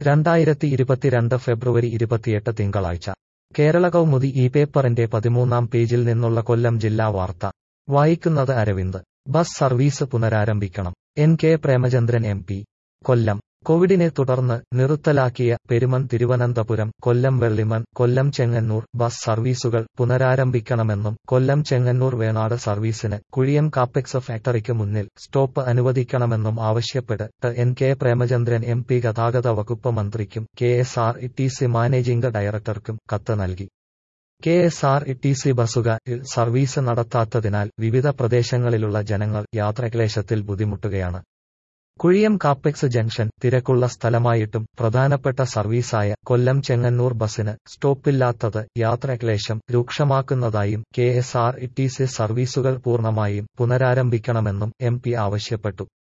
രണ്ടായിരത്തി ഇരുപത്തിരണ്ട് ഫെബ്രുവരി ഇരുപത്തിയെട്ട് തിങ്കളാഴ്ച കേരള കൗമുദി ഈ പേപ്പറിന്റെ പതിമൂന്നാം പേജിൽ നിന്നുള്ള കൊല്ലം ജില്ലാ വാർത്ത വായിക്കുന്നത് അരവിന്ദ് ബസ് സർവീസ് പുനരാരംഭിക്കണം N K Premachandran M P Kollam കോവിഡിനെ തുടർന്ന് നിർത്തലാക്കിയ പെരുമൺ തിരുവനന്തപുരം കൊല്ലം വെള്ളിമൺ കൊല്ലം ചെങ്ങന്നൂർ ബസ് സർവീസുകൾ പുനരാരംഭിക്കണമെന്നും കൊല്ലം ചെങ്ങന്നൂർ വേണാട് സർവീസിന് കുഴിയം കാപ്പെക്സ് ഫാക്ടറിക്ക് മുന്നിൽ സ്റ്റോപ്പ് അനുവദിക്കണമെന്നും ആവശ്യപ്പെട്ട് N K Premachandran M P ഗതാഗത വകുപ്പ് മന്ത്രിക്കും K S R T C managing ഡയറക്ടർക്കും കത്ത് നൽകി K S R T C ബസുകൾ സർവീസ് നടത്താത്തതിനാൽ വിവിധ പ്രദേശങ്ങളിലുള്ള ജനങ്ങൾ യാത്രാക്ലേശത്തിൽ ബുദ്ധിമുട്ടുകയാണ് കുഴിയം കാപ്പെക്സ് ജംഗ്ഷൻ തിരക്കുള്ള സ്ഥലമായിട്ടും പ്രധാനപ്പെട്ട സർവീസായ കൊല്ലം ചെങ്ങന്നൂർ ബസിന് സ്റ്റോപ്പില്ലാത്തത് യാത്രാക്ലേശം രൂക്ഷമാക്കുന്നതായും K S R T C സർവീസുകൾ പൂർണ്ണമായും പുനരാരംഭിക്കണമെന്നും എം പി ആവശ്യപ്പെട്ടു